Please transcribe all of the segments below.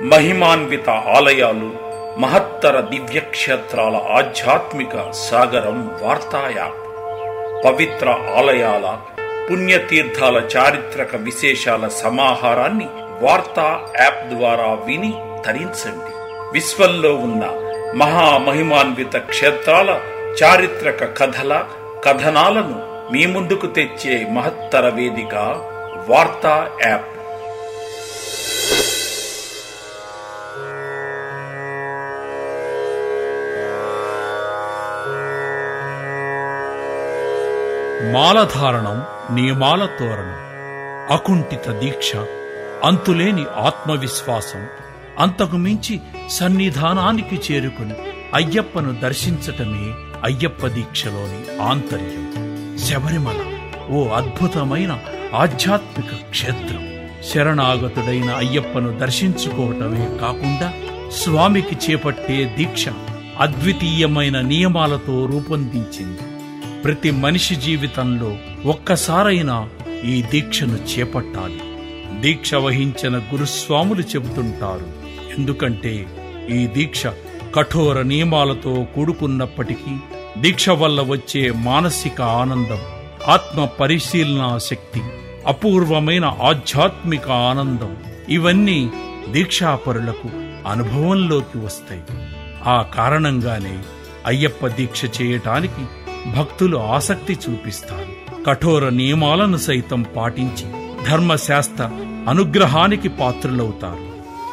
మహిమాన్విత ఆలయాలు మహత్తర దివ్యక్షేత్రాల ఆధ్యాత్మిక సాగరం వార్తా యాప్ పవిత్ర ఆలయాల పుణ్యతీర్థాల చారిత్రక విశేషాల సమాహారాన్ని వార్తా యాప్ ద్వారా విని తరించండి విశ్వంలో ఉన్న మహామహిమాన్విత క్షేత్రాల చారిత్రక కథల కథనాలను మీ ముందుకు తెచ్చే మహత్తర వేదిక వార్తా యాప్ మాలధారణం నియమాల తోరణం అకుంఠిత దీక్ష అంతులేని ఆత్మవిశ్వాసం అంతకు మించి సన్నిధానానికి చేరుకుని అయ్యప్పను దర్శించటమే అయ్యప్ప దీక్షలోని ఆంతర్యం శబరిమల ఓ అద్భుతమైన ఆధ్యాత్మిక క్షేత్రం శరణాగతుడైన అయ్యప్పను దర్శించుకోవటమే కాకుండా స్వామికి చేపట్టే దీక్ష అద్వితీయమైన నియమాలతో రూపొందించింది ప్రతి మనిషి జీవితంలో ఒక్కసారైనా ఈ దీక్షను చేపట్టాలి దీక్ష వహించిన గురుస్వాములు చెబుతుంటారు ఎందుకంటే ఈ దీక్ష కఠోర నియమాలతో కూడుకున్నప్పటికీ దీక్ష వల్ల వచ్చే మానసిక ఆనందం ఆత్మ పరిశీలనా శక్తి అపూర్వమైన ఆధ్యాత్మిక ఆనందం ఇవన్నీ దీక్షాపరులకు అనుభవంలోకి వస్తాయి ఆ కారణంగానే అయ్యప్ప దీక్ష చేయటానికి భక్తులు ఆసక్తి చూపిస్తారు కఠోర నియమాలను సైతం పాటించి ధర్మశాస్త్ర అనుగ్రహానికి పాత్రులవుతారు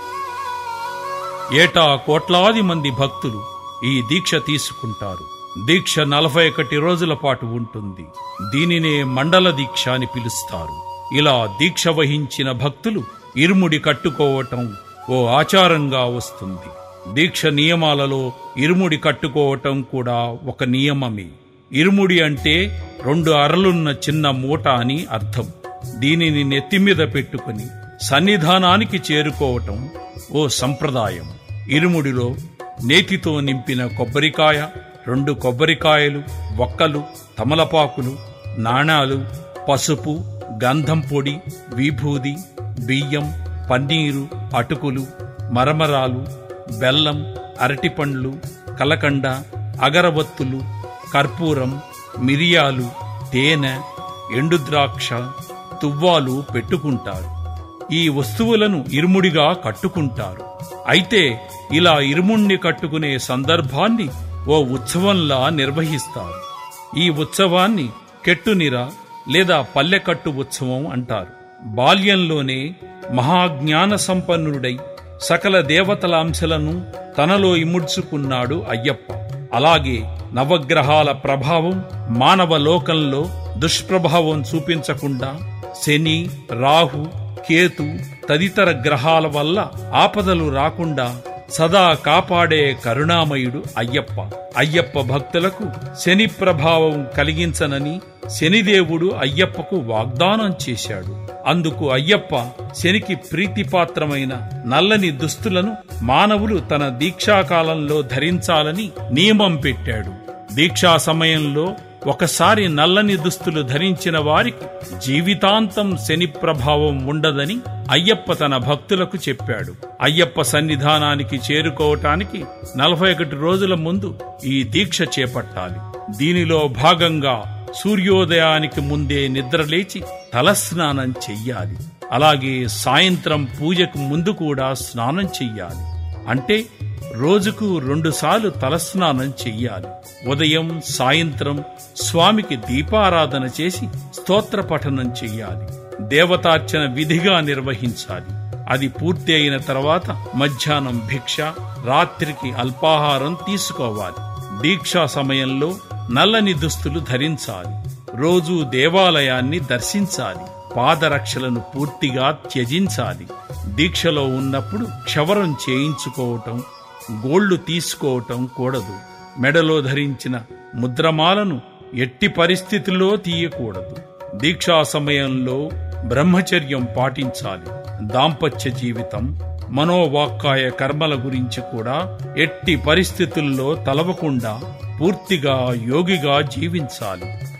ఏటా కోట్లాది మంది భక్తులు ఈ దీక్ష తీసుకుంటారు దీక్ష నలభై ఒకటి రోజుల పాటు ఉంటుంది దీనినే మండల దీక్ష అని పిలుస్తారు ఇలా దీక్ష వహించిన భక్తులు ఇరుముడి కట్టుకోవటం ఓ ఆచారంగా వస్తుంది దీక్ష నియమాలలో ఇరుముడి కట్టుకోవటం కూడా ఒక నియమమే ఇరుముడి అంటే రెండు అరలున్న చిన్న మూట అని అర్థం దీనిని నెత్తిమీద పెట్టుకుని సన్నిధానానికి చేరుకోవటం ఓ సంప్రదాయం ఇరుముడిలో నేతితో నింపిన కొబ్బరికాయ రెండు కొబ్బరికాయలు వక్కలు తమలపాకులు నాణాలు పసుపు గంధం పొడి విభూది బియ్యం పన్నీరు అటుకులు మరమరాలు బెల్లం అరటిపండ్లు కలకండ అగరవత్తులు కర్పూరం మిరియాలు తేనె ఎండుద్రాక్ష తువ్వాలు పెట్టుకుంటారు ఈ వస్తువులను ఇరుముడిగా కట్టుకుంటారు అయితే ఇలా ఇరుముణ్ణి కట్టుకునే సందర్భాన్ని ఓ ఉత్సవంలా నిర్వహిస్తారు ఈ ఉత్సవాన్ని కెట్టునిర లేదా పల్లెకట్టు ఉత్సవం అంటారు బాల్యంలోనే మహాజ్ఞాన సంపన్నుడై సకల దేవతల అంశలను తనలో ఇముడ్చుకున్నాడు అయ్యప్ప అలాగే నవగ్రహాల ప్రభావం మానవ లోకంలో దుష్ప్రభావం చూపించకుండా శని రాహు కేతు తదితర గ్రహాల వల్ల ఆపదలు రాకుండా సదా కాపాడే కరుణామయుడు అయ్యప్ప అయ్యప్ప భక్తులకు శని ప్రభావం కలిగించనని శనిదేవుడు అయ్యప్పకు వాగ్దానం చేశాడు అందుకు అయ్యప్ప శనికి ప్రీతిపాత్రమైన నల్లని దుస్తులను మానవులు తన దీక్షాకాలంలో ధరించాలని నియమం పెట్టాడు దీక్షా సమయంలో ఒకసారి నల్లని దుస్తులు ధరించిన వారికి జీవితాంతం శని ప్రభావం ఉండదని అయ్యప్ప తన భక్తులకు చెప్పాడు అయ్యప్ప సన్నిధానానికి చేరుకోవటానికి నలభై ఒకటి రోజుల ముందు ఈ దీక్ష చేపట్టాలి దీనిలో భాగంగా సూర్యోదయానికి ముందే నిద్రలేచి తలస్నానం చెయ్యాలి అలాగే సాయంత్రం పూజకు ముందు కూడా స్నానం చెయ్యాలి అంటే రోజుకు రెండుసార్లు తలస్నానం చెయ్యాలి ఉదయం సాయంత్రం స్వామికి దీపారాధన చేసి స్తోత్ర పఠనం చెయ్యాలి దేవతార్చన విధిగా నిర్వహించాలి అది పూర్తి అయిన తర్వాత మధ్యాహ్నం భిక్ష రాత్రికి అల్పాహారం తీసుకోవాలి దీక్షా సమయంలో నల్లని దుస్తులు ధరించాలి రోజు దేవాలయాన్ని దర్శించాలి పాదరక్షలను పూర్తిగా త్యజించాలి దీక్షలో ఉన్నప్పుడు క్షవరం చేయించుకోవటం గోళ్లు తీసుకోవటం కూడదు మెడలో ధరించిన ముద్రమాలను ఎట్టి పరిస్థితుల్లో తీయకూడదు దీక్షా సమయంలో బ్రహ్మచర్యం పాటించాలి దాంపత్య జీవితం మనోవాక్కాయ కర్మల గురించి కూడా ఎట్టి పరిస్థితుల్లో తలవకుండా పూర్తిగా యోగిగా జీవించాలి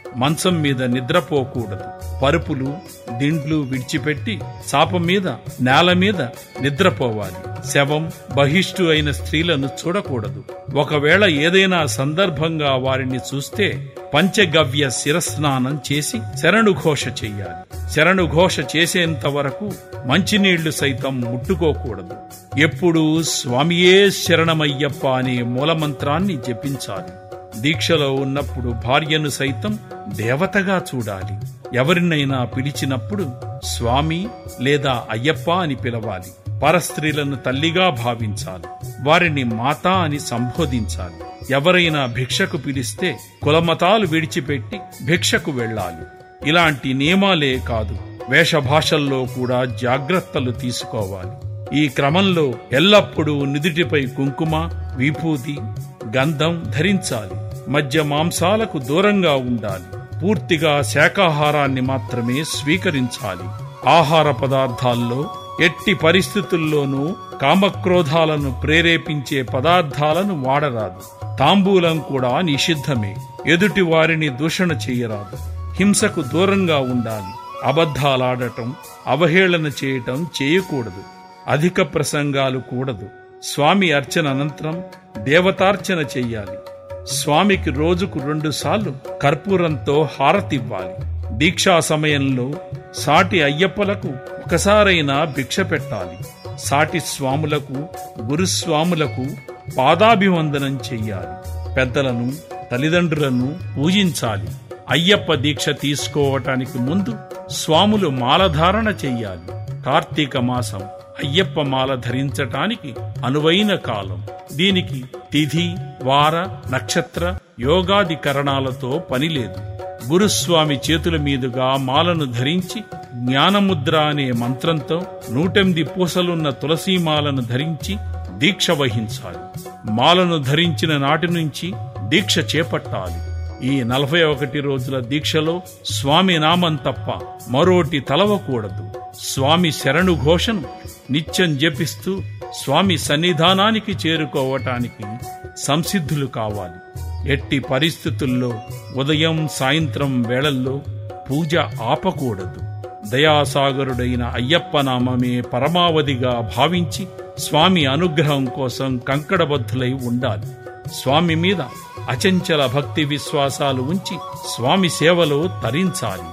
మంచం మీద నిద్రపోకూడదు పరుపులు దిండ్లు విడిచిపెట్టి చాప మీద నేల మీద నిద్రపోవాలి శవం బహిష్టు అయిన స్త్రీలను చూడకూడదు ఒకవేళ ఏదైనా సందర్భంగా వారిని చూస్తే పంచగవ్య శిరస్నానం చేసి శరణు ఘోష చెయ్యాలి శరణు ఘోష చేసేంత వరకు మంచినీళ్లు సైతం ముట్టుకోకూడదు ఎప్పుడూ స్వామియే శరణమయ్యప్ప అనే మూలమంత్రాన్ని జపించాలి దీక్షలో ఉన్నప్పుడు భార్యను సైతం దేవతగా చూడాలి ఎవరినైనా పిలిచినప్పుడు స్వామి లేదా అయ్యప్ప అని పిలవాలి పరస్త్రీలను తల్లిగా భావించాలి వారిని మాతా అని సంబోధించాలి ఎవరైనా భిక్షకు పిలిస్తే కులమతాలు విడిచిపెట్టి భిక్షకు వెళ్ళాలి ఇలాంటి నియమాలే కాదు వేషభాషల్లో కూడా జాగ్రత్తలు తీసుకోవాలి ఈ క్రమంలో ఎల్లప్పుడూ నిదుటిపై కుంకుమ విభూతి గంధం ధరించాలి మధ్య మాంసాలకు దూరంగా ఉండాలి పూర్తిగా శాకాహారాన్ని మాత్రమే స్వీకరించాలి ఆహార పదార్థాల్లో ఎట్టి పరిస్థితుల్లోనూ కామక్రోధాలను ప్రేరేపించే పదార్థాలను వాడరాదు తాంబూలం కూడా నిషిద్ధమే ఎదుటి వారిని దూషణ చేయరాదు హింసకు దూరంగా ఉండాలి అబద్ధాలాడటం అవహేళన చేయటం చేయకూడదు అధిక ప్రసంగాలు కూడదు స్వామి అర్చన అనంతరం దేవతార్చన చెయ్యాలి స్వామికి రోజుకు రెండుసార్లు కర్పూరంతో హారతివ్వాలి దీక్షా సమయంలో సాటి అయ్యప్పలకు ఒకసారైనా భిక్ష పెట్టాలి సాటి స్వాములకు గురుస్వాములకు పాదాభివందనం చెయ్యాలి పెద్దలను తల్లిదండ్రులను పూజించాలి అయ్యప్ప దీక్ష తీసుకోవటానికి ముందు స్వాములు మాలధారణ చెయ్యాలి కార్తీక మాసం అయ్యప్ప మాల ధరించటానికి అనువైన కాలం దీనికి తిథి వార నక్షత్ర యోగాది కరణాలతో పనిలేదు గురుస్వామి చేతుల మీదుగా మాలను ధరించి జ్ఞానముద్ర అనే మంత్రంతో నూటెనిమిది పూసలున్న తులసీమాలను ధరించి దీక్ష వహించాలి మాలను ధరించిన నాటి నుంచి దీక్ష చేపట్టాలి ఈ నలభై ఒకటి రోజుల దీక్షలో స్వామి నామం తప్ప మరోటి తలవకూడదు స్వామి శరణు ఘోషను నిత్యం జపిస్తూ స్వామి సన్నిధానానికి చేరుకోవటానికి సంసిద్ధులు కావాలి ఎట్టి పరిస్థితుల్లో ఉదయం సాయంత్రం వేళల్లో పూజ ఆపకూడదు దయాసాగరుడైన అయ్యప్ప నామమే పరమావధిగా భావించి స్వామి అనుగ్రహం కోసం కంకడబద్ధులై ఉండాలి స్వామి మీద అచంచల భక్తి విశ్వాసాలు ఉంచి స్వామి సేవలో తరించాలి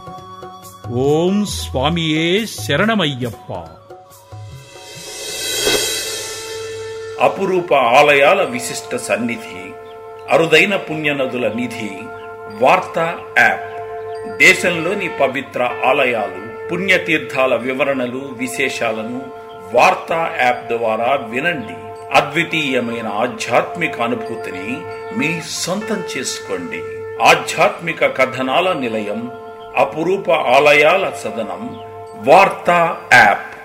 ఓం స్వామియే శరణమయ్యప్ప అపురూప ఆలయాల విశిష్ట సన్నిధి అరుదైన పుణ్యనదుల నిధి వార్తా యాప్ దేశంలోని పవిత్ర ఆలయాలు పుణ్యతీర్థాల వివరణలు విశేషాలను వార్తా యాప్ ద్వారా వినండి అద్వితీయమైన ఆధ్యాత్మిక అనుభూతిని మీ సొంతం చేసుకోండి ఆధ్యాత్మిక కథనాల నిలయం అపురూప ఆలయాల సదనం వార్తా యాప్